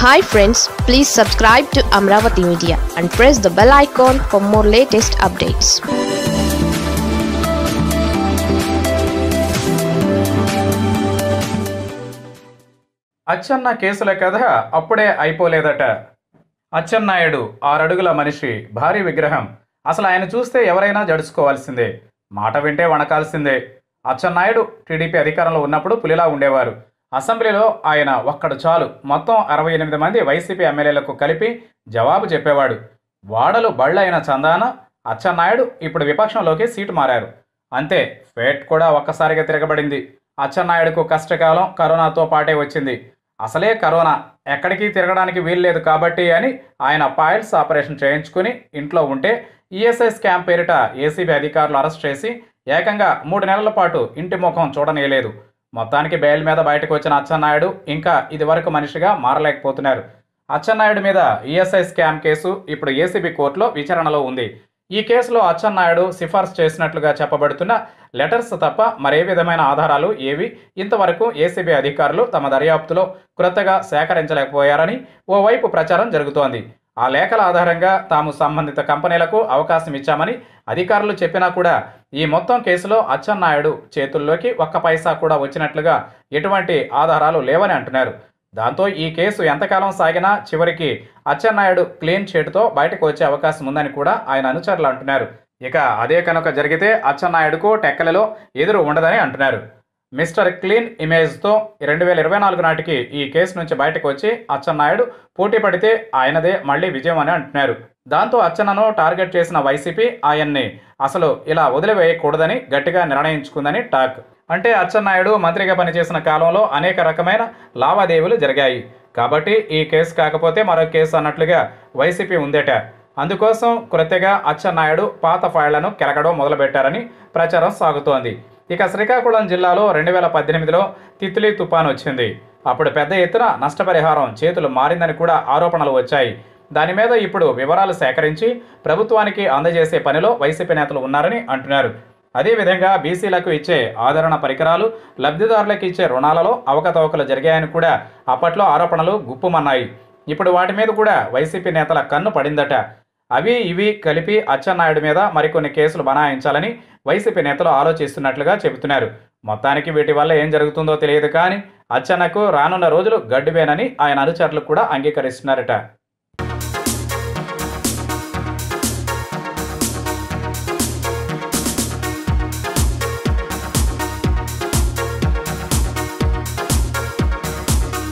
hi friends please subscribe to Amaravati media and press the bell icon for more latest updates Atchanna కేసుల కథ అప్పుడే అయిపోలేదట అచ్చెన్నాయుడు ఆరడుగుల మనిషి భారీ విగ్రహం అసలు ఆయన చూస్తే ఎవరైనా జడుచుకోవాల్సిందే మాట వింటే వణకాల్సిందే అచ్చెన్నాయుడు టీడీపీ అధికారంలో ఉన్నప్పుడు పులిలా ఉండేవారు అసెంబ్లీలో ఆయన ఒక్కడు చాలు మొత్తం అరవై ఎనిమిది మంది వైసీపీ ఎమ్మెల్యేలకు కలిపి జవాబు చెప్పేవాడు వాడలు బళ్ళైన చందాన అచ్చెన్నాయుడు ఇప్పుడు విపక్షంలోకి సీటు మారారు అంతే ఫేట్ కూడా ఒక్కసారిగా తిరగబడింది అచ్చెన్నాయుడుకు కష్టకాలం కరోనాతో పాటే వచ్చింది అసలే కరోనా ఎక్కడికి తిరగడానికి వీల్లేదు కాబట్టి అని ఆయన పాయిల్స్ ఆపరేషన్ చేయించుకుని ఇంట్లో ఉంటే ఈఎస్ఐ స్కామ్ పేరిట ఏసీబీ అధికారులు అరెస్ట్ చేసి ఏకంగా మూడు నెలల పాటు ఇంటి ముఖం చూడనీయలేదు మొత్తానికి బెయిల్ మీద బయటకు వచ్చిన అచ్చెన్నాయుడు ఇంకా ఇదివరకు మనిషిగా మారలేకపోతున్నారు అచ్చెన్నాయుడు మీద ఈఎస్ఐ స్కామ్ కేసు ఇప్పుడు ఏసీబీ కోర్టులో విచారణలో ఉంది ఈ కేసులో అచ్చెన్నాయుడు సిఫార్సు చేసినట్లుగా చెప్పబడుతున్న లెటర్స్ తప్ప మరే విధమైన ఆధారాలు ఏవి ఇంతవరకు ఏసీబీ అధికారులు తమ దర్యాప్తులో క్రొత్తగా సేకరించలేకపోయారని ఓవైపు ప్రచారం జరుగుతోంది ఆ లేఖల ఆధారంగా తాము సంబంధిత కంపెనీలకు అవకాశం ఇచ్చామని అధికారులు చెప్పినా కూడా ఈ మొత్తం కేసులో అచ్చెన్నాయుడు చేతుల్లోకి ఒక్క పైసా కూడా వచ్చినట్లుగా ఎటువంటి ఆధారాలు లేవని అంటున్నారు దాంతో ఈ కేసు ఎంతకాలం సాగినా చివరికి అచ్చెన్నాయుడు క్లీన్ చేటుతో బయటకు వచ్చే అవకాశం ఉందని కూడా ఆయన అనుచరులు అంటున్నారు ఇక అదే కనుక జరిగితే అచ్చెన్నాయుడుకు టెక్కలలో ఎదురు ఉండదని అంటున్నారు మిస్టర్ క్లీన్ ఇమేజ్తో రెండు వేల ఇరవై నాలుగు నాటికి ఈ కేసు నుంచి బయటకు వచ్చి అచ్చెన్నాయుడు పోటీ పడితే ఆయనదే మళ్ళీ విజయం అని అంటున్నారు దాంతో అచ్చెన్నను టార్గెట్ చేసిన వైసీపీ ఆయన్ని అసలు ఇలా వదిలివేయకూడదని గట్టిగా నిర్ణయించుకుందని టాక్ అంటే అచ్చెన్నాయుడు మంత్రిగా పనిచేసిన కాలంలో అనేక రకమైన లావాదేవీలు జరిగాయి కాబట్టి ఈ కేసు కాకపోతే మరో కేసు అన్నట్లుగా వైసీపీ ఉందేట అందుకోసం కృత్యగా అచ్చెన్నాయుడు పాత ఫైళ్లను కెలకడం మొదలుపెట్టారని ప్రచారం సాగుతోంది ఇక శ్రీకాకుళం జిల్లాలో రెండు వేల పద్దెనిమిదిలో తిత్లీ తుపాన్ వచ్చింది అప్పుడు పెద్ద ఎత్తున నష్టపరిహారం చేతులు మారిందని కూడా ఆరోపణలు వచ్చాయి దాని మీద ఇప్పుడు వివరాలు సేకరించి ప్రభుత్వానికి అందజేసే పనిలో వైసీపీ నేతలు ఉన్నారని అంటున్నారు అదేవిధంగా బీసీలకు ఇచ్చే ఆదరణ పరికరాలు లబ్ధిదారులకు ఇచ్చే రుణాలలో అవకతవకలు జరిగాయని కూడా అప్పట్లో ఆరోపణలు గుప్పుమన్నాయి ఇప్పుడు వాటి మీద కూడా వైసీపీ నేతల కన్ను పడిందట అవి ఇవి కలిపి అచ్చెన్నాయుడు మీద మరికొన్ని కేసులు బనాయించాలని వైసీపీ నేతలు ఆలోచిస్తున్నట్లుగా చెబుతున్నారు మొత్తానికి వీటి వల్ల ఏం జరుగుతుందో తెలియదు కానీ అచ్చెన్నకు రానున్న రోజులు గడ్డువేనని ఆయన అనుచరులు కూడా అంగీకరిస్తున్నారట